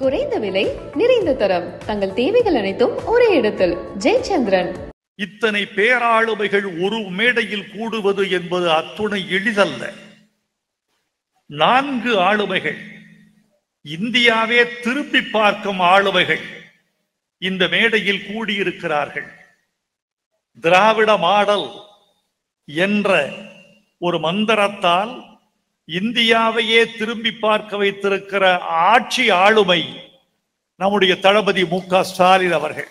குறைந்த விலை நிறைந்த தரம் தங்கள் தேவைகள் அனைத்தும் ஒரே இடத்தில் ஜெயச்சந்திரன் இத்தனை பேராளுமைகள் ஒரு மேடையில் கூடுவது என்பது அத்துணை எளிதல்ல நான்கு ஆளுமைகள் இந்தியாவே திரும்பி பார்க்கும் ஆளுமைகள் இந்த மேடையில் கூடியிருக்கிறார்கள் திராவிட மாடல் என்ற ஒரு மந்திரத்தால் இந்தியாவையே திரும்பி பார்க்க வைத்திருக்கிற ஆட்சி ஆளுமை நம்முடைய தளபதி மு க ஸ்டாலின் அவர்கள்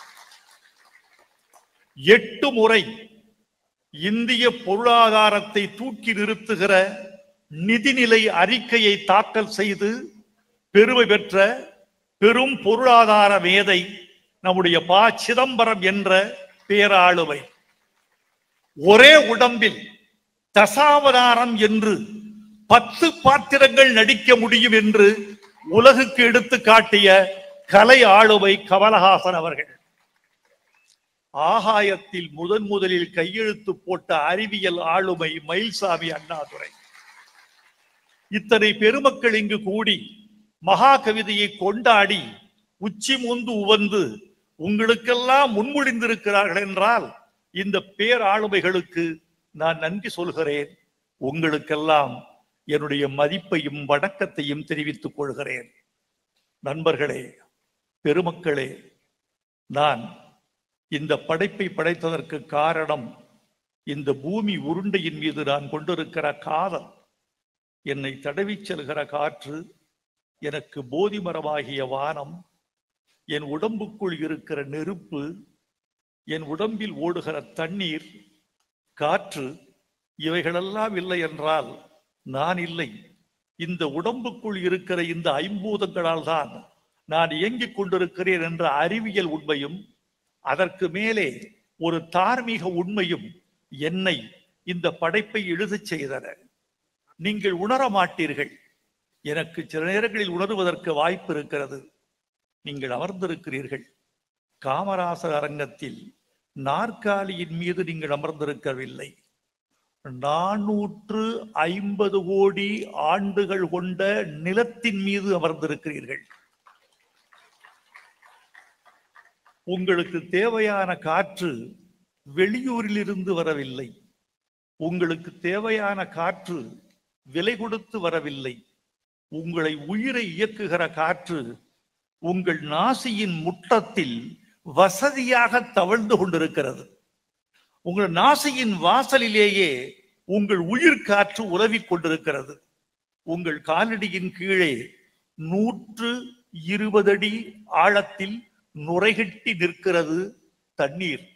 எட்டு முறை இந்திய பொருளாதாரத்தை தூக்கி நிறுத்துகிற நிதிநிலை அறிக்கையை தாக்கல் செய்து பெருமை பெற்ற பெரும் பொருளாதார மேதை நம்முடைய ப சிதம்பரம் என்ற பேராளுமை ஒரே உடம்பில் தசாவதாரம் என்று பத்து பாத்திரங்கள் நடிக்க முடியும் என்று உலகுக்கு எடுத்து காட்டிய கலை ஆளுமை கமலஹாசன் அவர்கள் ஆகாயத்தில் முதன் முதலில் கையெழுத்து போட்ட அறிவியல் ஆளுமை மயில்சாமி அண்ணாதுரை இத்தனை பெருமக்கள் இங்கு கூடி மகா கவிதையை கொண்டாடி உச்சி முந்து உவந்து உங்களுக்கெல்லாம் முன்மொழிந்திருக்கிறார்கள் என்றால் இந்த பேராளுமைகளுக்கு நான் நன்றி சொல்கிறேன் உங்களுக்கெல்லாம் என்னுடைய மதிப்பையும் வணக்கத்தையும் தெரிவித்துக் கொள்கிறேன் நண்பர்களே பெருமக்களே நான் இந்த படைப்பை படைத்ததற்கு காரணம் இந்த பூமி உருண்டையின் மீது நான் கொண்டிருக்கிற காதல் என்னை தடவிச் செல்கிற காற்று எனக்கு போதி மரமாகிய வானம் என் உடம்புக்குள் இருக்கிற நெருப்பு என் உடம்பில் ஓடுகிற தண்ணீர் காற்று இவைகளெல்லாம் இல்லை என்றால் நான் இல்லை இந்த உடம்புக்குள் இருக்கிற இந்த ஐம்பூதங்களால் தான் நான் இயங்கிக் கொண்டிருக்கிறேன் என்ற அறிவியல் உண்மையும் அதற்கு மேலே ஒரு தார்மீக உண்மையும் என்னை இந்த படைப்பை எழுதச் செய்தன நீங்கள் உணர மாட்டீர்கள் எனக்கு சில நேரங்களில் உணர்வதற்கு வாய்ப்பு இருக்கிறது நீங்கள் அமர்ந்திருக்கிறீர்கள் காமராசர் அரங்கத்தில் நாற்காலியின் மீது நீங்கள் அமர்ந்திருக்கவில்லை நானூற்று ஐம்பது கோடி ஆண்டுகள் கொண்ட நிலத்தின் மீது அமர்ந்திருக்கிறீர்கள் உங்களுக்கு தேவையான காற்று வெளியூரில் இருந்து வரவில்லை உங்களுக்கு தேவையான காற்று விலை கொடுத்து வரவில்லை உங்களை உயிரை இயக்குகிற காற்று உங்கள் நாசியின் முட்டத்தில் வசதியாக தவழ்ந்து கொண்டிருக்கிறது உங்கள் நாசியின் வாசலிலேயே உங்கள் உயிர் காற்று உறவிக் கொண்டிருக்கிறது உங்கள் காலடியின் கீழே நூற்று இருபது அடி ஆழத்தில் நுரைகட்டி நிற்கிறது தண்ணீர்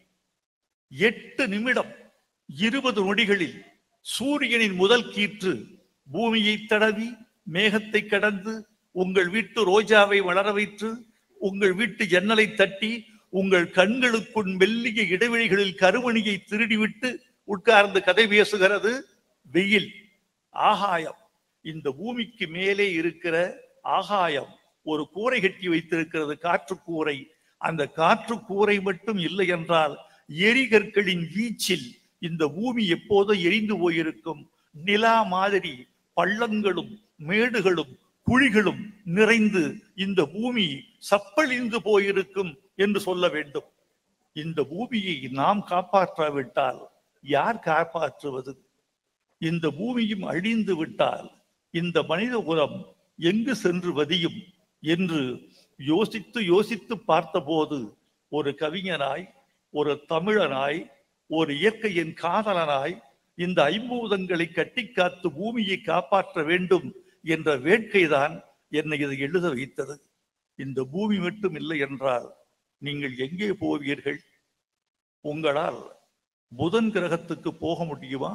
எட்டு நிமிடம் இருபது நொடிகளில் சூரியனின் முதல் கீற்று பூமியை தடவி மேகத்தை கடந்து உங்கள் வீட்டு ரோஜாவை வளர வைத்து உங்கள் வீட்டு ஜன்னலை தட்டி உங்கள் கண்களுக்குள் மெல்லிய இடைவெளிகளில் கருமணியை திருடிவிட்டு உட்கார்ந்து கதை பேசுகிறது வெயில் ஆகாயம் இந்த பூமிக்கு மேலே இருக்கிற ஆகாயம் ஒரு கூரை கட்டி வைத்திருக்கிறது காற்று கூரை அந்த காற்று கூரை மட்டும் இல்லை என்றால் எரிகற்களின் வீச்சில் இந்த பூமி எப்போதோ எரிந்து போயிருக்கும் நிலா மாதிரி பள்ளங்களும் மேடுகளும் குழிகளும் நிறைந்து இந்த பூமி சப்பழிந்து போயிருக்கும் என்று சொல்ல வேண்டும் இந்த பூமியை நாம் காப்பாற்றாவிட்டால் யார் காப்பாற்றுவது இந்த பூமியும் அழிந்து விட்டால் இந்த மனித குலம் எங்கு சென்று வதியும் என்று யோசித்து யோசித்து பார்த்தபோது ஒரு கவிஞனாய் ஒரு தமிழனாய் ஒரு இயற்கையின் காதலனாய் இந்த ஐம்பூதங்களை கட்டி காத்து பூமியை காப்பாற்ற வேண்டும் என்ற வேட்கைதான் என்னை இதை எழுத வைத்தது இந்த பூமி மட்டும் இல்லை என்றால் நீங்கள் எங்கே போவீர்கள் உங்களால் புதன் கிரகத்துக்கு போக முடியுமா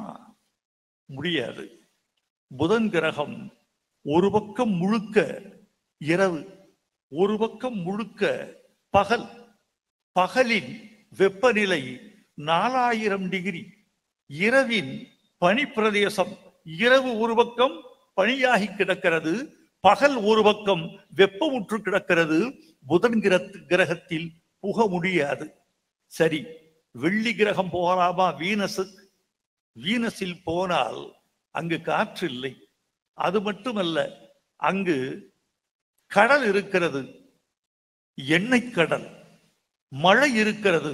முடியாது புதன் கிரகம் ஒரு பக்கம் முழுக்க இரவு ஒரு பக்கம் முழுக்க பகல் பகலின் வெப்பநிலை நாலாயிரம் டிகிரி இரவின் பனிப்பிரதேசம் இரவு ஒரு பக்கம் பனியாகி கிடக்கிறது பகல் ஒரு பக்கம் வெப்பமுற்று கிடக்கிறது புதன் கிரத் கிரகத்தில் புக முடியாது சரி வெள்ளி கிரகம் போகலாமா வீனஸு வீனஸில் போனால் அங்கு காற்று இல்லை அது மட்டுமல்ல அங்கு கடல் இருக்கிறது எண்ணெய் கடல் மழை இருக்கிறது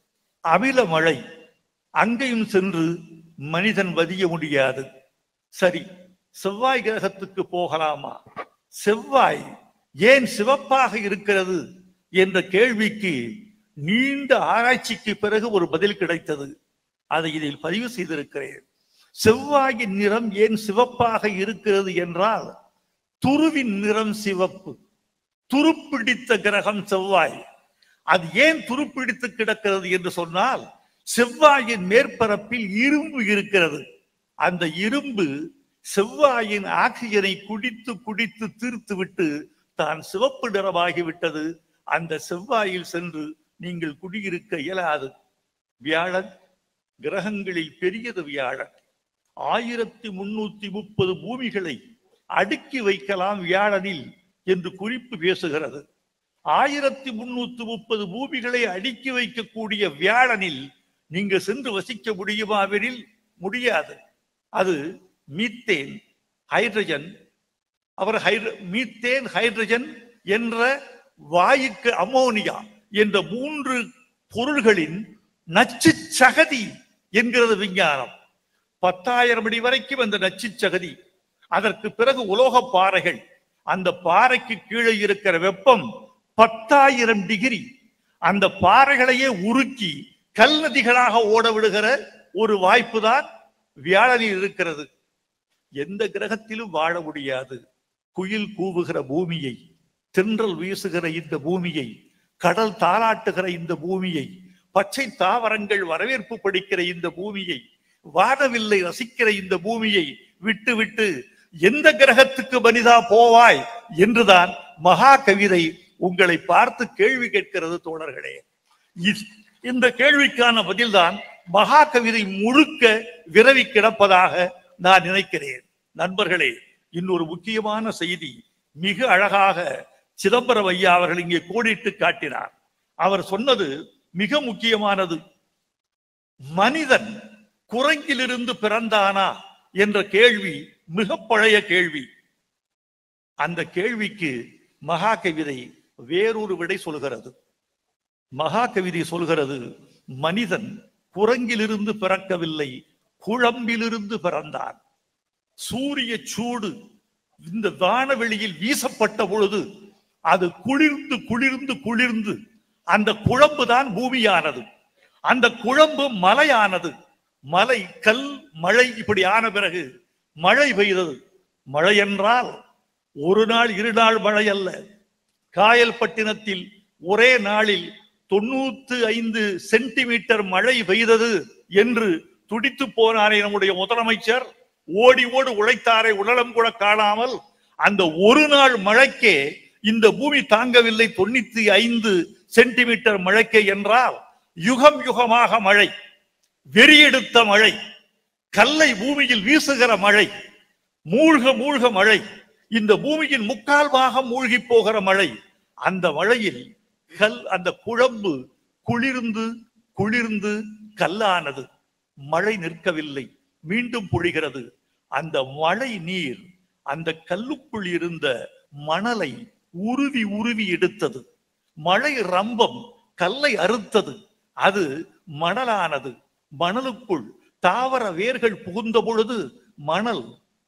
அமில மழை அங்கேயும் சென்று மனிதன் வதிய முடியாது சரி செவ்வாய் கிரகத்துக்கு போகலாமா செவ்வாய் ஏன் சிவப்பாக இருக்கிறது என்ற கேள்விக்கு நீண்ட ஆராய்ச்சிக்கு பிறகு ஒரு பதில் கிடைத்தது அதை இதில் பதிவு செய்திருக்கிறேன் செவ்வாயின் நிறம் ஏன் சிவப்பாக இருக்கிறது என்றால் துருவின் நிறம் சிவப்பு துருப்பிடித்த கிரகம் செவ்வாய் அது ஏன் துருப்பிடித்து கிடக்கிறது என்று சொன்னால் செவ்வாயின் மேற்பரப்பில் இரும்பு இருக்கிறது அந்த இரும்பு செவ்வாயின் ஆக்சிஜனை குடித்து குடித்து தீர்த்து விட்டு தான் சிவப்பு நிறமாகிவிட்டது அந்த செவ்வாயில் சென்று நீங்கள் குடியிருக்க இயலாது வியாழன் கிரகங்களில் பெரியது வியாழன் ஆயிரத்தி முன்னூத்தி முப்பது பூமிகளை அடுக்கி வைக்கலாம் வியாழனில் என்று குறிப்பு பேசுகிறது ஆயிரத்தி முன்னூத்தி முப்பது பூமிகளை அடுக்கி வைக்கக்கூடிய வியாழனில் நீங்க சென்று வசிக்க முடியுமாவெனில் முடியாது அது மீத்தேன் ஹைட்ரஜன் அவர் ஹைட்ர- மீத்தேன் ஹைட்ரஜன் என்ற வாயுக்கு அமோனியா என்ற மூன்று பொருள்களின் நச்சு சகதி என்கிறது விஞ்ஞானம் பத்தாயிரம் அடி வரைக்கும் அந்த நச்சு சகதி அதற்கு பிறகு உலோக பாறைகள் அந்த பாறைக்கு கீழே இருக்கிற வெப்பம் பத்தாயிரம் டிகிரி அந்த பாறைகளையே உருக்கி கல் நதிகளாக ஓட விடுகிற ஒரு வாய்ப்பு தான் வியாழனில் இருக்கிறது எந்த கிரகத்திலும் வாழ முடியாது குயில் கூவுகிற பூமியை தென்றல் வீசுகிற இந்த பூமியை கடல் தாளாட்டுகிற இந்த பூமியை பச்சை தாவரங்கள் வரவேற்பு படிக்கிற இந்த பூமியை வானவில்லை ரசிக்கிற இந்த பூமியை விட்டு விட்டு எந்த கிரகத்துக்கு மனிதா போவாய் என்றுதான் மகா கவிதை உங்களை பார்த்து கேள்வி கேட்கிறது தோழர்களே இ- இந்த கேள்விக்கான பதில்தான் மகா கவிதை முழுக்க விரவி கிடப்பதாக நான் நினைக்கிறேன் நண்பர்களே இன்னொரு முக்கியமான செய்தி மிக அழகாக சிதம்பரம் ஐயா அவர்கள் இங்கே கோடிட்டு காட்டினார் அவர் சொன்னது மிக முக்கியமானது மனிதன் குரங்கிலிருந்து பிறந்தானா என்ற கேள்வி மிக பழைய கேள்வி அந்த கேள்விக்கு மகா கவிதை வேறொரு விடை சொல்கிறது மகா கவிதை சொல்கிறது மனிதன் குரங்கிலிருந்து பிறக்கவில்லை குழம்பிலிருந்து பிறந்தான் சூரிய சூடு இந்த வானவெளியில் வீசப்பட்ட பொழுது அது குளிர்ந்து குளிர்ந்து குளிர்ந்து அந்த குழம்பு தான் பூமியானது அந்த குழம்பு மலையானது மலை கல் மழை இப்படி ஆன பிறகு மழை பெய்தது மழை என்றால் ஒரு நாள் இரு நாள் மழை அல்ல காயல்பட்டினத்தில் ஒரே நாளில் தொண்ணூத்து ஐந்து சென்டிமீட்டர் மழை பெய்தது என்று துடித்து போனாரே நம்முடைய முதலமைச்சர் ஓடி ஓடி உழைத்தாரை உடலம் கூட காணாமல் அந்த ஒரு நாள் மழைக்கே இந்த பூமி தாங்கவில்லை தொண்ணூத்தி ஐந்து சென்டிமீட்டர் மழைக்கே என்றால் யுகம் யுகமாக மழை வெறியெடுத்த மழை கல்லை பூமியில் வீசுகிற மழை மூழ்க மூழ்க மழை இந்த பூமியின் முக்கால் பாகம் மூழ்கி போகிற மழை அந்த மழையில் கல் அந்த குழம்பு குளிர்ந்து குளிர்ந்து கல்லானது மழை நிற்கவில்லை மீண்டும் பொழிகிறது அந்த மழை நீர் அந்த கல்லுக்குள் இருந்த மணலை உருவி உருவி எடுத்தது மழை ரம்பம் கல்லை அறுத்தது அது மணலானது மணலுக்குள் தாவர வேர்கள் புகுந்த பொழுது மணல்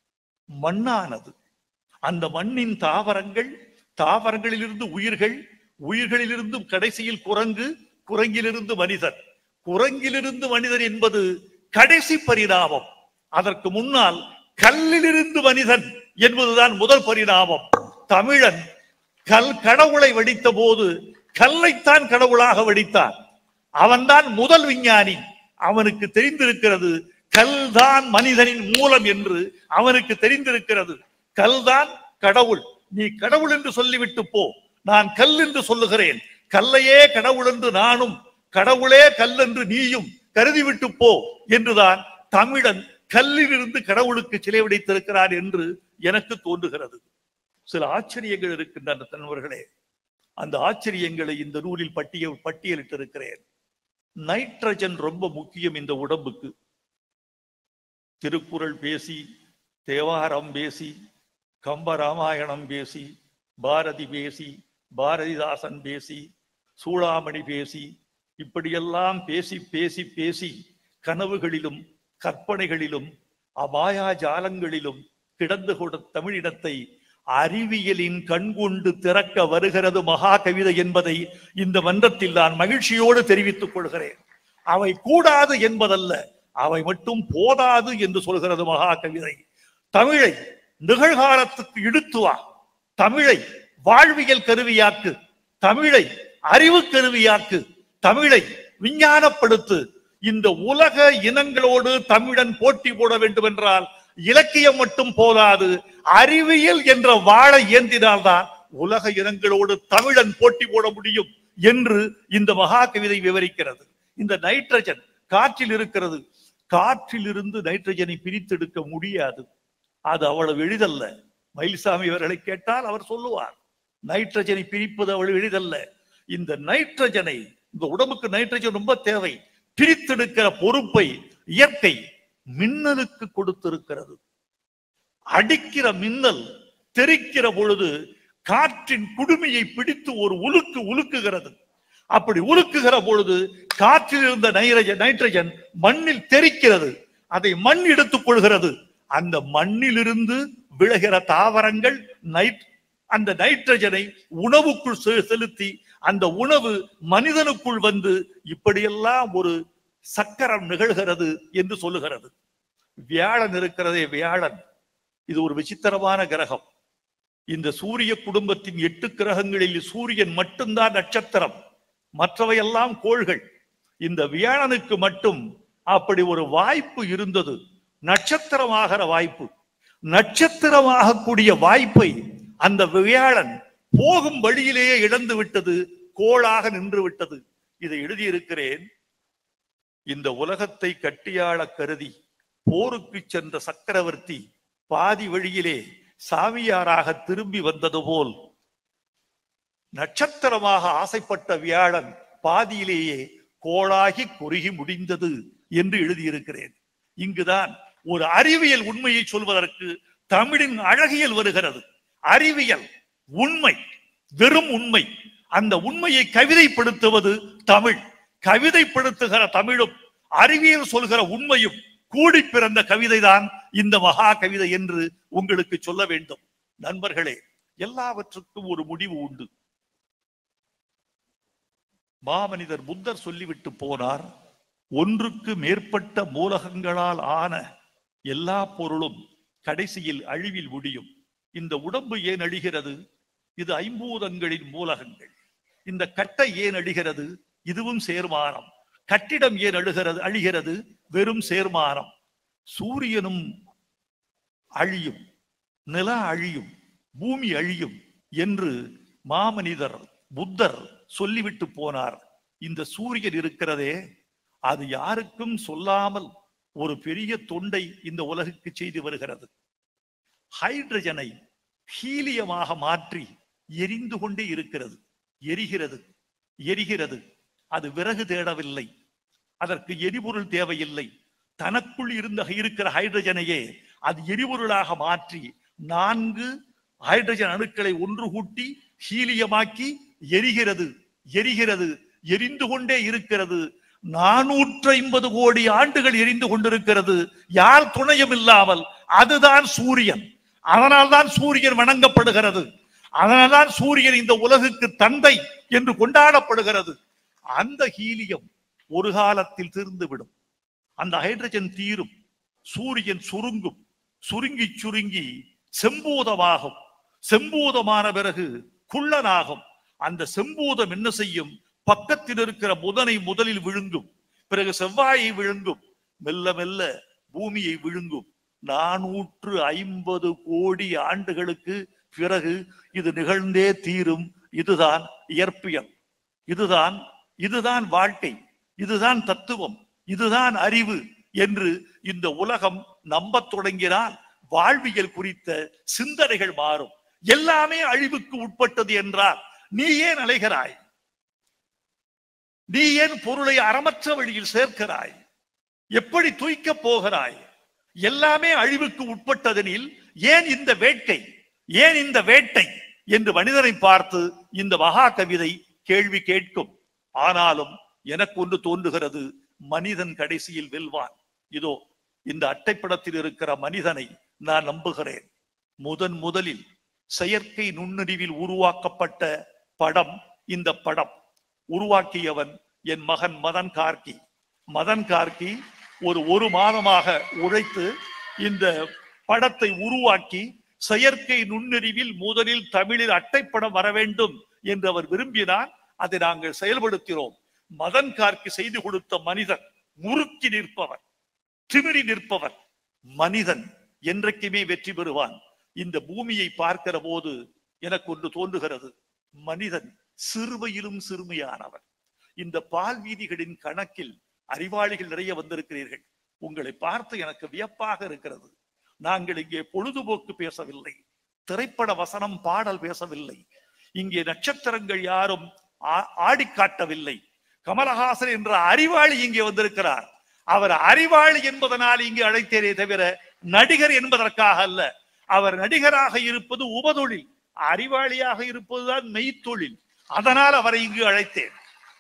மண்ணானது அந்த மண்ணின் தாவரங்கள் தாவரங்களிலிருந்து உயிர்கள் உயிர்களிலிருந்து கடைசியில் குரங்கு குரங்கிலிருந்து மனிதன் குரங்கிலிருந்து மனிதன் என்பது கடைசி பரிணாமம் அதற்கு முன்னால் கல்லிலிருந்து மனிதன் என்பதுதான் முதல் பரிணாமம் தமிழன் கல் கடவுளை வடித்த போது கல்லைத்தான் கடவுளாக வடித்தான் அவன்தான் முதல் விஞ்ஞானி அவனுக்கு தெரிந்திருக்கிறது கல்தான் மனிதனின் மூலம் என்று அவனுக்கு தெரிந்திருக்கிறது கல்தான் கடவுள் நீ கடவுள் என்று சொல்லிவிட்டு போ நான் கல் என்று சொல்லுகிறேன் கல்லையே கடவுள் என்று நானும் கடவுளே கல் என்று நீயும் கருதிவிட்டு போ என்றுதான் தமிழன் கல்லிலிருந்து கடவுளுக்கு சிலை வடித்திருக்கிறார் என்று எனக்கு தோன்றுகிறது சில ஆச்சரியங்கள் இருக்கின்றன நண்பர்களே அந்த ஆச்சரியங்களை இந்த நூலில் பட்டியல் பட்டியலிட்டிருக்கிறேன் நைட்ரஜன் ரொம்ப முக்கியம் இந்த உடம்புக்கு திருக்குறள் பேசி தேவாரம் பேசி கம்ப ராமாயணம் பேசி பாரதி பேசி பாரதிதாசன் பேசி சூளாமணி பேசி இப்படியெல்லாம் பேசி பேசி பேசி கனவுகளிலும் கற்பனைகளிலும் அபாயா ஜாலங்களிலும் கிடந்து கொண்ட தமிழினத்தை அறிவியலின் கண்கொண்டு திறக்க வருகிறது மகா கவிதை என்பதை இந்த மன்றத்தில் நான் மகிழ்ச்சியோடு தெரிவித்துக் கொள்கிறேன் அவை கூடாது என்பதல்ல அவை மட்டும் போதாது என்று சொல்கிறது மகா கவிதை தமிழை நிகழ்காலத்துக்கு இழுத்து வா தமிழை வாழ்வியல் கருவியாக்கு தமிழை அறிவு கருவியாக்கு தமிழை விஞ்ஞானப்படுத்து இந்த உலக இனங்களோடு தமிழன் போட்டி போட வேண்டும் என்றால் இலக்கியம் மட்டும் போதாது அறிவியல் என்ற வாழை ஏந்தினால்தான் உலக இனங்களோடு தமிழன் போட்டி போட முடியும் என்று இந்த மகா கவிதை விவரிக்கிறது இந்த நைட்ரஜன் காற்றில் இருக்கிறது காற்றில் இருந்து நைட்ரஜனை பிரித்தெடுக்க முடியாது அது அவ்வளவு எளிதல்ல மயில்சாமி அவர்களை கேட்டால் அவர் சொல்லுவார் நைட்ரஜனை பிரிப்பது அவ்வளவு எளிதல்ல இந்த நைட்ரஜனை இந்த உடம்புக்கு நைட்ரஜன் ரொம்ப தேவை பிரித்தெடுக்கிற பொறுப்பை இயற்கை மின்னலுக்கு கொடுத்திருக்கிறது அடிக்கிற மின்னல் தெரிக்கிற பொழுது காற்றின் குடுமையை பிடித்து ஒரு உலுக்கு உலுக்குகிறது அப்படி உலுக்குகிற பொழுது காற்றில் இருந்த நைட்ரஜன் நைட்ரஜன் மண்ணில் தெரிக்கிறது அதை மண் எடுத்துக் கொள்கிறது அந்த மண்ணிலிருந்து விழுகிற தாவரங்கள் நைட் அந்த நைட்ரஜனை உணவுக்குள் செ- செலுத்தி அந்த உணவு மனிதனுக்குள் வந்து இப்படியெல்லாம் ஒரு சக்கரம் நிகழ்கிறது என்று சொல்லுகிறது வியாழன் இருக்கிறதே வியாழன் இது ஒரு விசித்திரமான கிரகம் இந்த சூரிய குடும்பத்தின் எட்டு கிரகங்களில் சூரியன் மட்டும்தான் நட்சத்திரம் மற்றவையெல்லாம் கோள்கள் இந்த வியாழனுக்கு மட்டும் அப்படி ஒரு வாய்ப்பு இருந்தது நட்சத்திரமாகிற வாய்ப்பு நட்சத்திரமாகக்கூடிய வாய்ப்பை அந்த வியாழன் போகும் வழியிலேயே இழந்து விட்டது கோளாக நின்று விட்டது இதை எழுதியிருக்கிறேன் இந்த உலகத்தை கட்டியாள கருதி போருக்கு சென்ற சக்கரவர்த்தி பாதி வழியிலே சாமியாராக திரும்பி வந்தது போல் நட்சத்திரமாக ஆசைப்பட்ட வியாழன் பாதியிலேயே கோளாகி குறுகி முடிந்தது என்று எழுதியிருக்கிறேன் இங்குதான் ஒரு அறிவியல் உண்மையை சொல்வதற்கு தமிழின் அழகியல் வருகிறது அறிவியல் உண்மை வெறும் உண்மை அந்த உண்மையை கவிதைப்படுத்துவது தமிழ் கவிதைப்படுத்துகிற தமிழும் அறிவியல் சொல்கிற உண்மையும் கூடி பிறந்த கவிதைதான் இந்த மகா கவிதை என்று உங்களுக்கு சொல்ல வேண்டும் நண்பர்களே எல்லாவற்றுக்கும் ஒரு முடிவு உண்டு மாமனிதர் புத்தர் சொல்லிவிட்டு போனார் ஒன்றுக்கு மேற்பட்ட மூலகங்களால் ஆன எல்லா பொருளும் கடைசியில் அழிவில் முடியும் இந்த உடம்பு ஏன் அழிகிறது இது ஐம்பூதங்களின் மூலகங்கள் இந்த கட்டை ஏன் அழிகிறது இதுவும் சேர்மானம் கட்டிடம் ஏன் அழுகிறது அழிகிறது வெறும் சேர்மானம் சூரியனும் அழியும் நில அழியும் பூமி அழியும் என்று மாமனிதர் புத்தர் சொல்லிவிட்டு போனார் இந்த சூரியன் இருக்கிறதே அது யாருக்கும் சொல்லாமல் ஒரு பெரிய தொண்டை இந்த உலகுக்கு செய்து வருகிறது ஹைட்ரஜனை ஹீலியமாக மாற்றி எரிந்து கொண்டே இருக்கிறது எரிகிறது எரிகிறது அது விறகு தேடவில்லை அதற்கு எரிபொருள் தேவையில்லை தனக்குள் இருந்த இருக்கிற ஹைட்ரஜனையே அது எரிபொருளாக மாற்றி நான்கு ஹைட்ரஜன் அணுக்களை ஒன்று கூட்டி ஹீலியமாக்கி எரிகிறது எரிகிறது எரிந்து கொண்டே இருக்கிறது நானூற்று ஐம்பது கோடி ஆண்டுகள் எரிந்து கொண்டிருக்கிறது யார் துணையும் இல்லாமல் அதுதான் சூரியன் அதனால்தான் சூரியன் வணங்கப்படுகிறது அதனால்தான் சூரியன் இந்த உலகுக்கு தந்தை என்று கொண்டாடப்படுகிறது அந்த ஹீலியம் ஒரு காலத்தில் தீர்ந்துவிடும் அந்த ஹைட்ரஜன் தீரும் சூரியன் சுருங்கும் சுருங்கி சுருங்கி செம்பூதமாகும் செம்பூதமான பிறகு குள்ளனாகும் அந்த செம்பூதம் என்ன செய்யும் பக்கத்தில் இருக்கிற புதனை முதலில் விழுங்கும் பிறகு செவ்வாயை விழுங்கும் மெல்ல மெல்ல பூமியை விழுங்கும் நானூற்று ஐம்பது கோடி ஆண்டுகளுக்கு பிறகு இது நிகழ்ந்தே தீரும் இதுதான் இயற்பியல் இதுதான் இதுதான் வாழ்க்கை இதுதான் தத்துவம் இதுதான் அறிவு என்று இந்த உலகம் நம்பத் தொடங்கினால் வாழ்வியல் குறித்த சிந்தனைகள் மாறும் எல்லாமே அழிவுக்கு உட்பட்டது என்றால் நீ ஏன் அலைகிறாய் நீ ஏன் பொருளை அறமற்ற வழியில் சேர்க்கிறாய் எப்படி தூய்க்கப் போகிறாய் எல்லாமே அழிவுக்கு உட்பட்டதெனில் ஏன் இந்த வேட்கை ஏன் இந்த வேட்டை என்று மனிதனை பார்த்து இந்த மகா கவிதை கேள்வி கேட்கும் ஆனாலும் எனக்கு ஒன்று தோன்றுகிறது மனிதன் கடைசியில் வெல்வான் இதோ இந்த அட்டைப்படத்தில் இருக்கிற மனிதனை நான் நம்புகிறேன் முதன் முதலில் செயற்கை நுண்ணறிவில் உருவாக்கப்பட்ட படம் இந்த படம் உருவாக்கியவன் என் மகன் மதன் கார்கி மதன் கார்கி ஒரு ஒரு மாதமாக உழைத்து இந்த படத்தை உருவாக்கி செயற்கை நுண்ணறிவில் முதலில் தமிழில் அட்டைப்படம் வர வேண்டும் என்று அவர் விரும்பினார் அதை நாங்கள் செயல்படுத்தினோம் மதன் கார்கி செய்து கொடுத்த மனிதன் முறுக்கி நிற்பவன் திமிரி நிற்பவன் மனிதன் என்றைக்குமே வெற்றி பெறுவான் இந்த பூமியை பார்க்கிற போது எனக்கு ஒன்று தோன்றுகிறது மனிதன் சிறுமையிலும் சிறுமையானவன் இந்த பால் வீதிகளின் கணக்கில் அறிவாளிகள் நிறைய வந்திருக்கிறீர்கள் உங்களை பார்த்து எனக்கு வியப்பாக இருக்கிறது நாங்கள் இங்கே பொழுதுபோக்கு பேசவில்லை திரைப்பட வசனம் பாடல் பேசவில்லை இங்கே நட்சத்திரங்கள் யாரும் ஆ- ஆடிக் காட்டவில்லை கமலஹாசன் என்ற அறிவாளி இங்கே வந்திருக்கிறார் அவர் அறிவாளி என்பதனால் இங்கு அழைத்தேனே தவிர நடிகர் என்பதற்காக அல்ல அவர் நடிகராக இருப்பது உபதொழில் அறிவாளியாக இருப்பதுதான் மெய்த்தொழில் அதனால் அவரை இங்கு அழைத்தேன்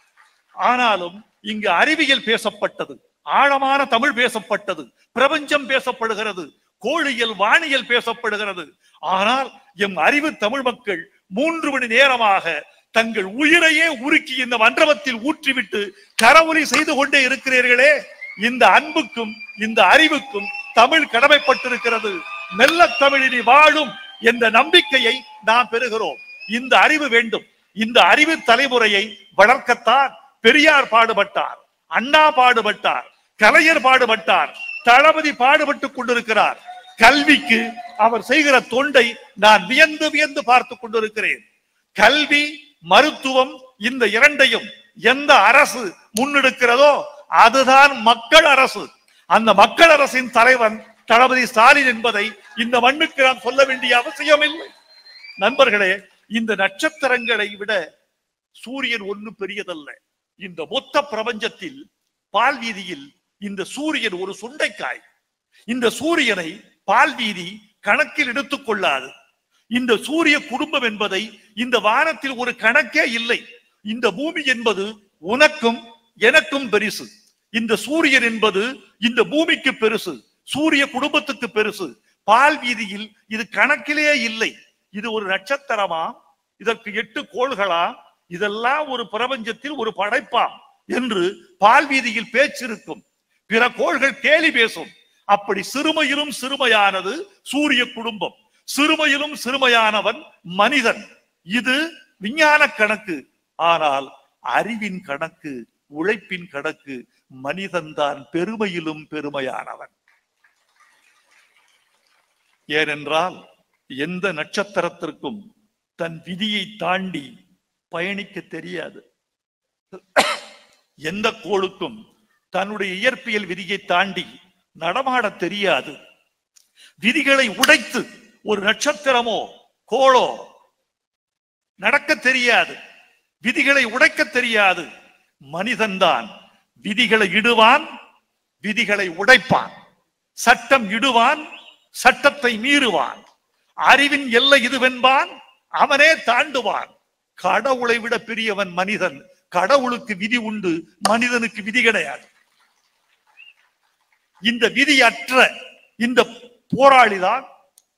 ஆனாலும் இங்கு அறிவியல் பேசப்பட்டது ஆழமான தமிழ் பேசப்பட்டது பிரபஞ்சம் பேசப்படுகிறது கோழியல் வானியல் பேசப்படுகிறது ஆனால் எம் அறிவு தமிழ் மக்கள் மூன்று மணி நேரமாக தங்கள் உயிரையே உருக்கி இந்த மண்டபத்தில் ஊற்றிவிட்டு கரவொலி செய்து கொண்டே இருக்கிறீர்களே இந்த அன்புக்கும் இந்த அறிவுக்கும் தமிழ் கடமைப்பட்டிருக்கிறது மெல்ல தமிழினி வாழும் என்ற நம்பிக்கையை நாம் பெறுகிறோம் இந்த அறிவு வேண்டும் இந்த அறிவு தலைமுறையை வளர்க்கத்தான் பெரியார் பாடுபட்டார் அண்ணா பாடுபட்டார் கலைஞர் பாடுபட்டார் தளபதி பாடுபட்டுக் கொண்டிருக்கிறார் கல்விக்கு அவர் செய்கிற தொண்டை நான் வியந்து வியந்து பார்த்துக் கொண்டிருக்கிறேன் கல்வி மருத்துவம் இந்த இரண்டையும் எந்த அரசு முன்னெடுக்கிறதோ அதுதான் மக்கள் அரசு அந்த மக்கள் அரசின் தலைவன் தளபதி ஸ்டாலின் என்பதை இந்த மண்ணுக்கு நாம் சொல்ல வேண்டிய அவசியம் இல்லை நண்பர்களே இந்த நட்சத்திரங்களை விட சூரியன் ஒண்ணு பெரியதல்ல இந்த மொத்த பிரபஞ்சத்தில் பால் வீதியில் இந்த சூரியன் ஒரு சுண்டைக்காய் இந்த சூரியனை பால் வீதி கணக்கில் எடுத்துக் கொள்ளாது இந்த சூரிய குடும்பம் என்பதை இந்த வானத்தில் ஒரு கணக்கே இல்லை இந்த பூமி என்பது உனக்கும் எனக்கும் பெருசு இந்த சூரியன் என்பது இந்த பூமிக்கு பெருசு சூரிய குடும்பத்துக்கு பெருசு பால் வீதியில் இது கணக்கிலே இல்லை இது ஒரு நட்சத்திரமா இதற்கு எட்டு கோள்களா இதெல்லாம் ஒரு பிரபஞ்சத்தில் ஒரு படைப்பா என்று பால் வீதியில் பேச்சிருக்கும் பிற கோள்கள் கேலி பேசும் அப்படி சிறுமையிலும் சிறுமையானது சூரிய குடும்பம் சிறுமையிலும் சிறுமையானவன் மனிதன் இது விஞ்ஞான கணக்கு ஆனால் அறிவின் கணக்கு உழைப்பின் கணக்கு மனிதன்தான் பெருமையிலும் பெருமையானவன் ஏனென்றால் எந்த நட்சத்திரத்திற்கும் தன் விதியை தாண்டி பயணிக்க தெரியாது எந்த கோளுக்கும் தன்னுடைய இயற்பியல் விதியை தாண்டி நடமாட தெரியாது விதிகளை உடைத்து ஒரு நட்சத்திரமோ கோளோ நடக்க தெரியாது விதிகளை உடைக்க தெரியாது மனிதன்தான் விதிகளை இடுவான் விதிகளை உடைப்பான் சட்டம் இடுவான் சட்டத்தை மீறுவான் அறிவின் எல்லை இதுவென்பான் அவனே தாண்டுவான் கடவுளை விட பெரியவன் மனிதன் கடவுளுக்கு விதி உண்டு மனிதனுக்கு விதி கிடையாது இந்த விதியற்ற இந்த போராளிதான்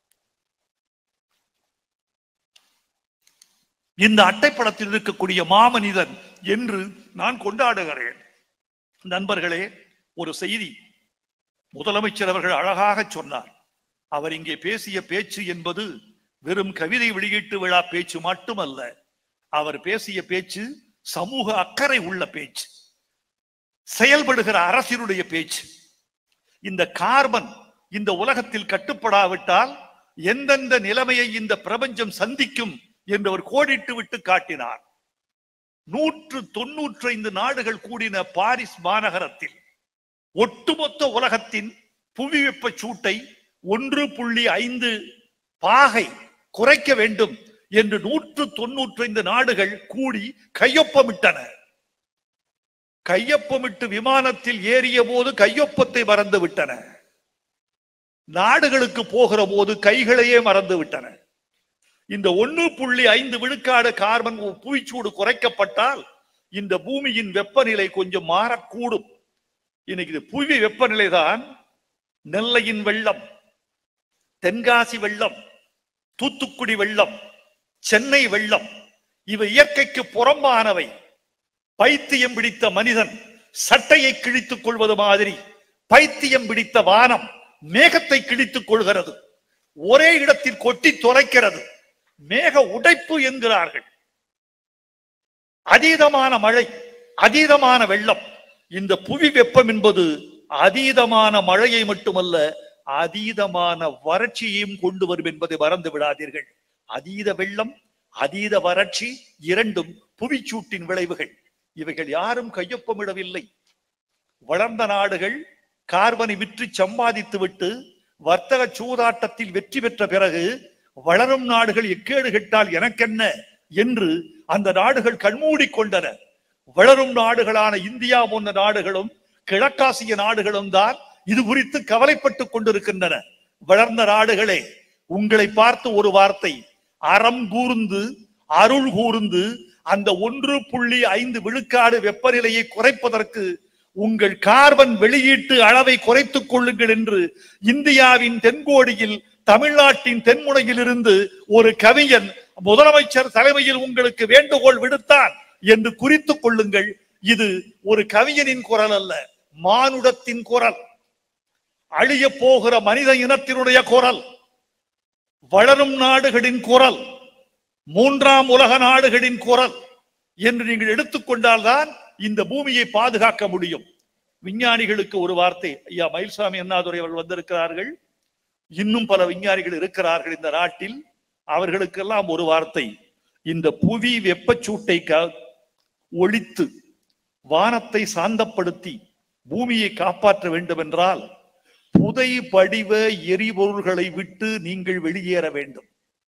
இந்த அட்டைப்படத்தில் இருக்கக்கூடிய மாமனிதன் என்று நான் கொண்டாடுகிறேன் நண்பர்களே ஒரு செய்தி முதலமைச்சர் அவர்கள் அழகாக சொன்னார் அவர் இங்கே பேசிய பேச்சு என்பது வெறும் கவிதை வெளியீட்டு விழா பேச்சு மட்டுமல்ல அவர் பேசிய பேச்சு சமூக அக்கறை உள்ள பேச்சு செயல்படுகிற அரசினுடைய பேச்சு இந்த கார்பன் இந்த உலகத்தில் கட்டுப்படாவிட்டால் எந்தெந்த நிலைமையை இந்த பிரபஞ்சம் சந்திக்கும் என்று அவர் கோடிட்டு விட்டு காட்டினார் நூற்று தொன்னூற்றி ஐந்து நாடுகள் கூடின பாரிஸ் மாநகரத்தில் ஒட்டுமொத்த உலகத்தின் புவி வெப்ப சூட்டை ஒன்று புள்ளி ஐந்து பாகை குறைக்க வேண்டும் என்று நூற்று தொன்னூற்றி ஐந்து நாடுகள் கூடி கையொப்பமிட்டன கையொப்பமிட்டு விமானத்தில் ஏறிய போது கையொப்பத்தை மறந்து விட்டன நாடுகளுக்கு போகிற போது கைகளையே மறந்து விட்டன இந்த ஒண்ணு புள்ளி ஐந்து விழுக்காடு கார்பன் புவிச்சூடு குறைக்கப்பட்டால் இந்த பூமியின் வெப்பநிலை கொஞ்சம் மாறக்கூடும் இன்னைக்கு இது புவி வெப்பநிலை தான் நெல்லையின் வெள்ளம் தென்காசி வெள்ளம் தூத்துக்குடி வெள்ளம் சென்னை வெள்ளம் இவை இயற்கைக்கு புறம்பானவை பைத்தியம் பிடித்த மனிதன் சட்டையை கிழித்துக் கொள்வது மாதிரி பைத்தியம் பிடித்த வானம் மேகத்தை கிழித்துக் கொள்கிறது ஒரே இடத்தில் கொட்டி தொலைக்கிறது மேக உடைப்பு என்கிறார்கள் அதீதமான மழை அதீதமான வெள்ளம் இந்த புவி வெப்பம் என்பது அதீதமான மழையை மட்டுமல்ல அதீதமான வறட்சியையும் கொண்டு வரும் என்பதை மறந்து விடாதீர்கள் அதீத வெள்ளம் அதீத வறட்சி இரண்டும் புவிச்சூட்டின் விளைவுகள் இவைகள் யாரும் கையொப்பமிடவில்லை வளர்ந்த நாடுகள் கார்பனை விற்று சம்பாதித்து விட்டு வர்த்தக சூதாட்டத்தில் வெற்றி பெற்ற பிறகு வளரும் நாடுகள் எக்கேடு கெட்டால் எனக்கென்ன என்று அந்த நாடுகள் கண்மூடி கொண்டன வளரும் நாடுகளான இந்தியா போன்ற நாடுகளும் கிழக்காசிய நாடுகளும் தான் இது குறித்து கவலைப்பட்டுக் கொண்டிருக்கின்றன வளர்ந்த நாடுகளே உங்களை பார்த்து ஒரு வார்த்தை அறம் கூர்ந்து அருள் கூர்ந்து அந்த ஒன்று புள்ளி ஐந்து விழுக்காடு வெப்பநிலையை குறைப்பதற்கு உங்கள் கார்பன் வெளியீட்டு அளவை குறைத்துக் கொள்ளுங்கள் என்று இந்தியாவின் தென்கோடியில் தமிழ்நாட்டின் தென்முனையில் இருந்து ஒரு கவிஞன் முதலமைச்சர் தலைமையில் உங்களுக்கு வேண்டுகோள் விடுத்தான் என்று குறித்துக் கொள்ளுங்கள் இது ஒரு கவிஞனின் குரல் அல்ல மானுடத்தின் குரல் அழிய போகிற மனித இனத்தினுடைய குரல் வளரும் நாடுகளின் குரல் மூன்றாம் உலக நாடுகளின் குரல் என்று நீங்கள் எடுத்துக்கொண்டால்தான் இந்த பூமியை பாதுகாக்க முடியும் விஞ்ஞானிகளுக்கு ஒரு வார்த்தை ஐயா மயில்சாமி அண்ணாதுரை அவர்கள் வந்திருக்கிறார்கள் இன்னும் பல விஞ்ஞானிகள் இருக்கிறார்கள் இந்த நாட்டில் அவர்களுக்கெல்லாம் ஒரு வார்த்தை இந்த புவி வெப்பச்சூட்டை க- ஒழித்து வானத்தை சாந்தப்படுத்தி பூமியை காப்பாற்ற வேண்டும் என்றால் புதை படிவ எரிபொருள்களை விட்டு நீங்கள் வெளியேற வேண்டும்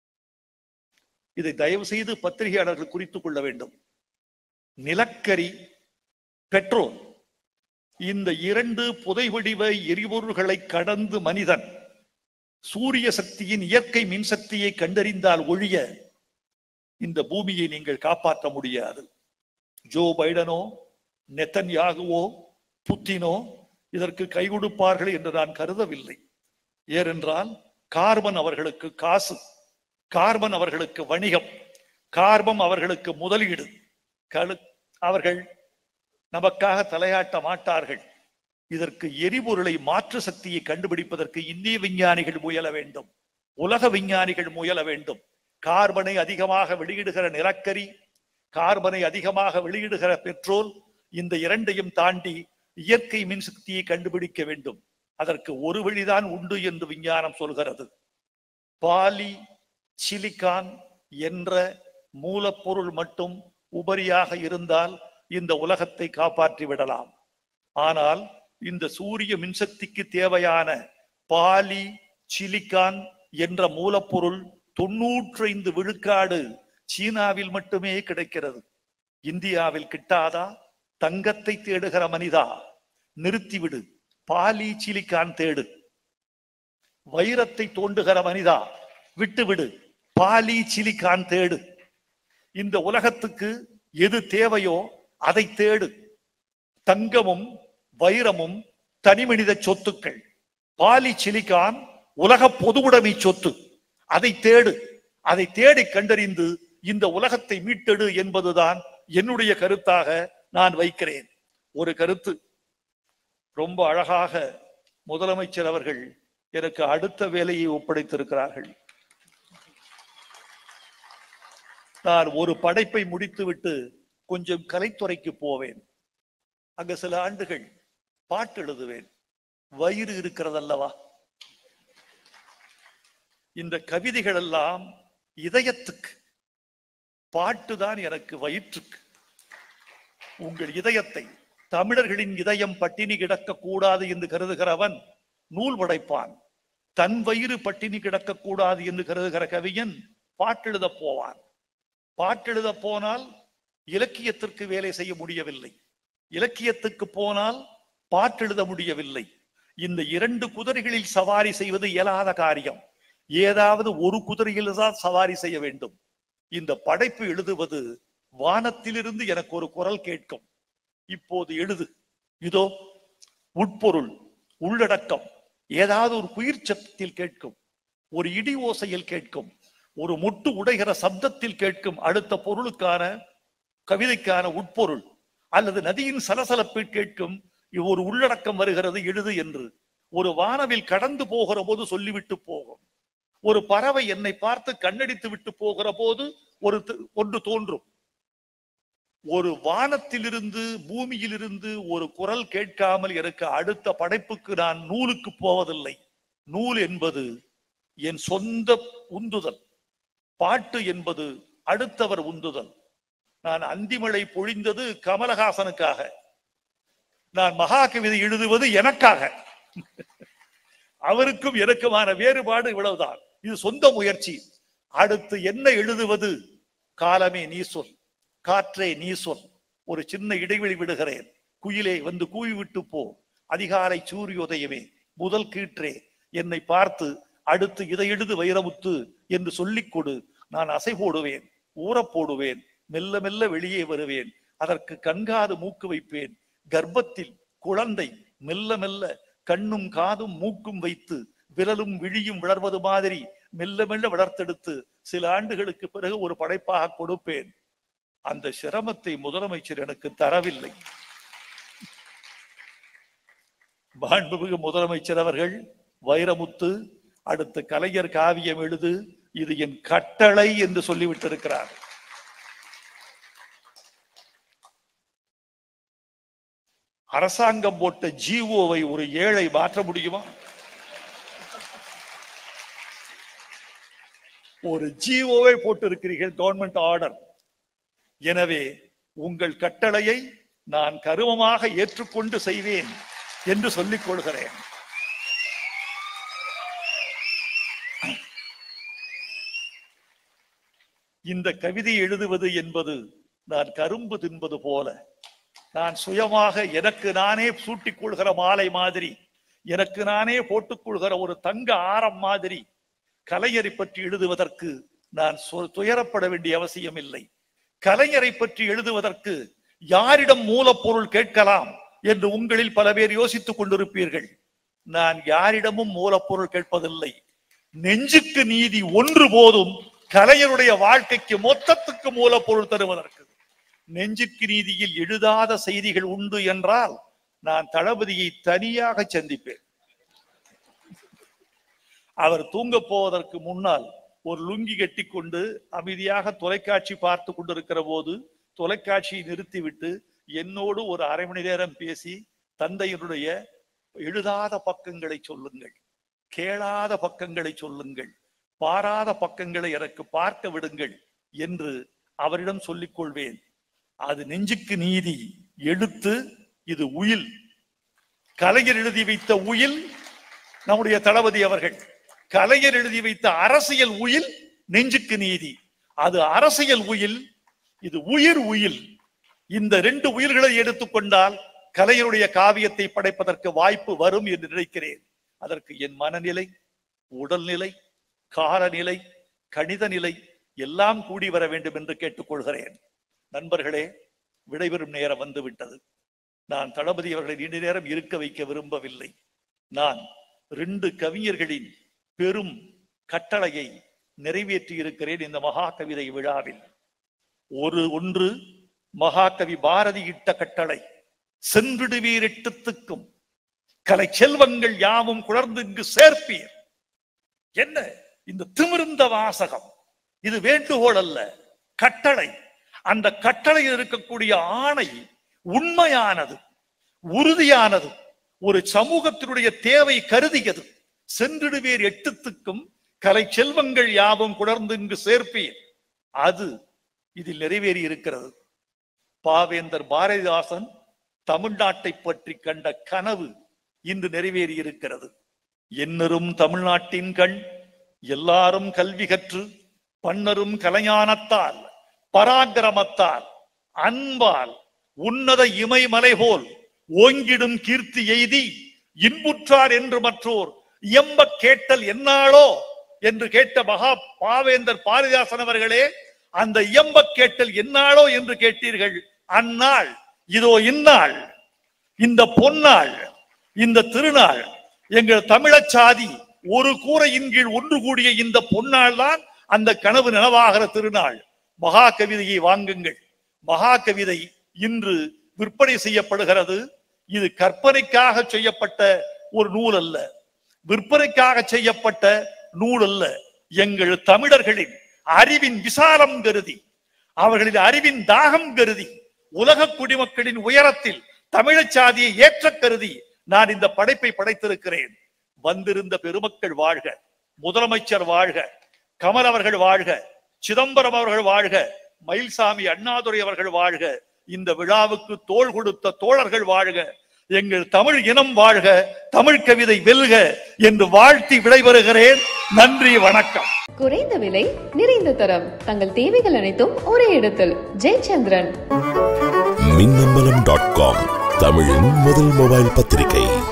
இதை தயவு செய்து பத்திரிகையாளர்கள் குறித்துக் கொள்ள வேண்டும் நிலக்கரி பெட்ரோல் இந்த இரண்டு புதைவடிவ எரிபொருள்களை கடந்து மனிதன் சூரிய சக்தியின் இயற்கை மின்சக்தியை கண்டறிந்தால் ஒழிய இந்த பூமியை நீங்கள் காப்பாற்ற முடியாது ஜோ பைடனோ நெத்தன்யாகுவோ புத்தினோ இதற்கு கை கொடுப்பார்கள் என்று நான் கருதவில்லை ஏனென்றால் கார்பன் அவர்களுக்கு காசு கார்பன் அவர்களுக்கு வணிகம் கார்பன் அவர்களுக்கு முதலீடு கழு அவர்கள் நமக்காக தலையாட்ட மாட்டார்கள் இதற்கு எரிபொருளை மாற்று சக்தியை கண்டுபிடிப்பதற்கு இந்திய விஞ்ஞானிகள் முயல வேண்டும் உலக விஞ்ஞானிகள் முயல வேண்டும் கார்பனை அதிகமாக வெளியிடுகிற நிலக்கரி கார்பனை அதிகமாக வெளியிடுகிற பெட்ரோல் இந்த இரண்டையும் தாண்டி இயற்கை மின்சக்தியை கண்டுபிடிக்க வேண்டும் அதற்கு ஒரு வழிதான் உண்டு என்று விஞ்ஞானம் சொல்கிறது பாலி சிலிகான் என்ற மூலப்பொருள் மட்டும் உபரியாக இருந்தால் இந்த உலகத்தை காப்பாற்றி விடலாம் ஆனால் இந்த சூரிய மின்சக்திக்கு தேவையான பாலி சிலிகான் என்ற மூலப்பொருள் தொன்னூற்றைந்து விழுக்காடு சீனாவில் மட்டுமே கிடைக்கிறது இந்தியாவில் கிட்டாதா தங்கத்தை தேடுகிற மனிதா நிறுத்திவிடு பாலி சிலிக்கான் தேடு வைரத்தை தோண்டுகிற மனிதா விட்டுவிடு பாலி சிலிக்கான் தேடு இந்த உலகத்துக்கு எது தேவையோ அதை தேடு தங்கமும் வைரமும் தனிமனித சொத்துக்கள் பாலி சிலிக்கான் உலக பொதுவுடைமை சொத்து அதை தேடு அதை தேடி கண்டறிந்து இந்த உலகத்தை மீட்டெடு என்பதுதான் என்னுடைய கருத்தாக நான் வைக்கிறேன் ஒரு கருத்து ரொம்ப அழகாக முதலமைச்சர் அவர்கள் எனக்கு அடுத்த வேலையை ஒப்படைத்திருக்கிறார்கள் நான் ஒரு படைப்பை முடித்துவிட்டு கொஞ்சம் கலைத்துறைக்கு போவேன் அங்க சில ஆண்டுகள் பாட்டு எழுதுவேன் வயிறு இருக்கிறதல்லவா இந்த கவிதைகள் எல்லாம் இதயத்துக்கு பாட்டுதான் எனக்கு வயிற்றுக்கு உங்கள் இதயத்தை தமிழர்களின் இதயம் பட்டினி கிடக்க கூடாது என்று கருதுகிறவன் நூல் படைப்பான் தன் வயிறு பட்டினி கிடக்க கூடாது என்று கருதுகிற கவிஞன் பாட்டெழுத போவான் பாட்டெழுத போனால் இலக்கியத்திற்கு வேலை செய்ய முடியவில்லை இலக்கியத்துக்கு போனால் பாட்டெழுத முடியவில்லை இந்த இரண்டு குதிரைகளில் சவாரி செய்வது இயலாத காரியம் ஏதாவது ஒரு குதிரையில் தான் சவாரி செய்ய வேண்டும் இந்த படைப்பு எழுதுவது வானத்திலிருந்து எனக்கு ஒரு குரல் கேட்கும் இப்போது எழுது இதோ உட்பொருள் உள்ளடக்கம் ஏதாவது ஒரு குயிர் சத்தத்தில் கேட்கும் ஒரு இடி ஓசையில் கேட்கும் ஒரு முட்டு உடைகிற சப்தத்தில் கேட்கும் அடுத்த பொருளுக்கான கவிதைக்கான உட்பொருள் அல்லது நதியின் சலசலப்பில் கேட்கும் ஒரு உள்ளடக்கம் வருகிறது எழுது என்று ஒரு வானவில் கடந்து போகிற போது சொல்லிவிட்டு போகும் ஒரு பறவை என்னை பார்த்து கண்ணடித்து விட்டு போகிற போது ஒரு த- ஒன்று தோன்றும் ஒரு வானத்திலிருந்து பூமியிலிருந்து ஒரு குரல் கேட்காமல் எனக்கு அடுத்த படைப்புக்கு நான் நூலுக்கு போவதில்லை நூல் என்பது என் சொந்த உந்துதல் பாட்டு என்பது அடுத்தவர் உந்துதல் நான் அந்திமழை பொழிந்தது கமலஹாசனுக்காக நான் மகாகவிதை எழுதுவது எனக்காக அவருக்கும் எனக்குமான வேறுபாடு இவ்வளவுதான் இது சொந்த முயற்சி அடுத்து என்ன எழுதுவது காலமே நீ சொல் காற்றே நீ சொல் ஒரு சின்ன இடைவெளி விடுகிறேன் குயிலே வந்து கூவி விட்டு போ அதிகாலை சூரியோதயமே முதல் கீற்றே என்னை பார்த்து அடுத்து இதை எழுது வைரமுத்து என்று சொல்லிக் கொடு நான் அசை போடுவேன் ஊறப் போடுவேன் மெல்ல மெல்ல வெளியே வருவேன் அதற்கு கண்காது மூக்கு வைப்பேன் கர்ப்பத்தில் குழந்தை மெல்ல மெல்ல கண்ணும் காதும் மூக்கும் வைத்து விரலும் விழியும் வளர்வது மாதிரி மெல்ல மெல்ல வளர்த்தெடுத்து சில ஆண்டுகளுக்கு பிறகு ஒரு படைப்பாக கொடுப்பேன் அந்த சிரமத்தை முதலமைச்சர் எனக்கு தரவில்லை மாண்புமிகு முதலமைச்சர் அவர்கள் வைரமுத்து அடுத்த கலைஞர் காவியம் எழுது இது என் கட்டளை என்று சொல்லிவிட்டிருக்கிறார் அரசாங்கம் போட்ட ஜிஓவை ஒரு ஏழை மாற்ற முடியுமா ஒரு ஜிஓவை போட்டு இருக்கிறீர்கள் கவர்மெண்ட் ஆர்டர் எனவே உங்கள் கட்டளையை நான் கருமமாக ஏற்றுக்கொண்டு செய்வேன் என்று சொல்லிக் கொள்கிறேன் இந்த கவிதை எழுதுவது என்பது நான் கரும்பு தின்பது போல நான் சுயமாக எனக்கு நானே சூட்டிக் கொள்கிற மாலை மாதிரி எனக்கு நானே போட்டுக் கொள்கிற ஒரு தங்க ஆரம் மாதிரி கலைஞரை பற்றி எழுதுவதற்கு நான் சொ- துயரப்பட வேண்டிய அவசியம் இல்லை கலைஞரை பற்றி எழுதுவதற்கு யாரிடம் மூலப்பொருள் கேட்கலாம் என்று உங்களில் பல பேர் யோசித்துக் கொண்டிருப்பீர்கள் நான் யாரிடமும் மூலப்பொருள் கேட்பதில்லை நெஞ்சுக்கு நீதி ஒன்று போதும் கலைஞருடைய வாழ்க்கைக்கு மொத்தத்துக்கு மூலப்பொருள் தருவதற்கு நெஞ்சுக்கு நீதியில் எழுதாத செய்திகள் உண்டு என்றால் நான் தளபதியை தனியாக சந்திப்பேன் அவர் தூங்க போவதற்கு முன்னால் ஒரு லுங்கி கட்டிக்கொண்டு அமைதியாக தொலைக்காட்சி பார்த்து கொண்டிருக்கிற போது தொலைக்காட்சியை நிறுத்திவிட்டு என்னோடு ஒரு அரை மணி நேரம் பேசி தந்தையினுடைய எழுதாத பக்கங்களை சொல்லுங்கள் கேளாத பக்கங்களை சொல்லுங்கள் பாராத பக்கங்களை எனக்கு பார்க்க விடுங்கள் என்று அவரிடம் சொல்லிக் கொள்வேன் அது நெஞ்சுக்கு நீதி எடுத்து இது உயில் கலைஞர் எழுதி வைத்த உயில் நம்முடைய தளபதி அவர்கள் கலைஞர் எழுதி வைத்த அரசியல் உயில் நெஞ்சுக்கு நீதி அது அரசியல் உயில் இது உயிர் உயில் இந்த ரெண்டு உயிர்களை எடுத்துக்கொண்டால் கலைஞருடைய காவியத்தை படைப்பதற்கு வாய்ப்பு வரும் என்று நினைக்கிறேன் அதற்கு என் மனநிலை உடல்நிலை காலநிலை கணித நிலை எல்லாம் கூடி வர வேண்டும் என்று கேட்டுக்கொள்கிறேன் நண்பர்களே விடைபெறும் நேரம் வந்துவிட்டது நான் தளபதி அவர்களை நீண்ட நேரம் இருக்க வைக்க விரும்பவில்லை நான் ரெண்டு கவிஞர்களின் பெரும் கட்டளையை நிறைவேற்றி இருக்கிறேன் இந்த மகா கவிதை விழாவில் ஒரு ஒன்று மகாகவி பாரதி இட்ட கட்டளை சென்றிடுவீர் எட்டுத்துக்கும் கலை செல்வங்கள் யாவும் குளர்ந்து இங்கு சேர்ப்பீர் என்ன இந்த திமிர்ந்த வாசகம் இது வேண்டுகோள் அல்ல கட்டளை அந்த கட்டளையில் இருக்கக்கூடிய ஆணை உண்மையானது உறுதியானது ஒரு சமூகத்தினுடைய தேவை கருதியது சென்றிடுவேர் எட்டுத்துக்கும் கலை செல்வங்கள் யாவும் குளர்ந்து இங்கு சேர்ப்பீர் அது இதில் நிறைவேறி இருக்கிறது பாவேந்தர் பாரதிதாசன் தமிழ்நாட்டை பற்றி கண்ட கனவு இன்று நிறைவேறி இருக்கிறது என்னரும் தமிழ்நாட்டின் கண் எல்லாரும் கல்வி கற்று பன்னரும் கலைஞானத்தால் பராக்கிரமத்தால் அன்பால் உன்னத இமயமலை போல் ஓங்கிடும் கீர்த்தி எய்தி இன்புற்றார் என்று மற்றோர் இயம்ப கேட்டல் என்னாளோ என்று கேட்ட மகா பாவேந்தர் பாரதிதாசன் அவர்களே அந்த இயம்ப கேட்டல் என்னாளோ என்று கேட்டீர்கள் அந்நாள் இதோ இந்நாள் இந்த பொன்னாள் இந்த திருநாள் எங்கள் தமிழச் சாதி ஒரு கூரையின் கீழ் ஒன்று கூடிய இந்த பொன்னாள் தான் அந்த கனவு நனவாகிற திருநாள் மகா கவிதையை வாங்குங்கள் மகா கவிதை இன்று விற்பனை செய்யப்படுகிறது இது கற்பனைக்காக செய்யப்பட்ட ஒரு நூல் அல்ல விற்பனைக்காக செய்யப்பட்ட நூல் அல்ல எங்கள் தமிழர்களின் அறிவின் விசாலம் கருதி அவர்களின் அறிவின் தாகம் கருதி உலக குடிமக்களின் உயரத்தில் தமிழச் சாதியை ஏற்ற கருதி நான் இந்த படைப்பை படைத்திருக்கிறேன் வந்திருந்த பெருமக்கள் வாழ்க முதலமைச்சர் வாழ்க கமல் அவர்கள் வாழ்க சிதம்பரம் அவர்கள் வாழ்க மயில்சாமி அண்ணாதுரை அவர்கள் வாழ்க இந்த விழாவுக்கு தோள் கொடுத்த தோழர்கள் வாழ்க எங்கள் தமிழ் இனம் வாழ்க தமிழ் கவிதை வெல்க என்று வாழ்த்தி விடைபெறுகிறேன் நன்றி வணக்கம் குறைந்த விலை நிறைந்த தரம் தங்கள் தேவைகள் அனைத்தும் ஒரே இடத்தில் ஜெயச்சந்திரன் மின்னம்பலம் டாட் காம் தமிழின் முதல் மொபைல் பத்திரிகை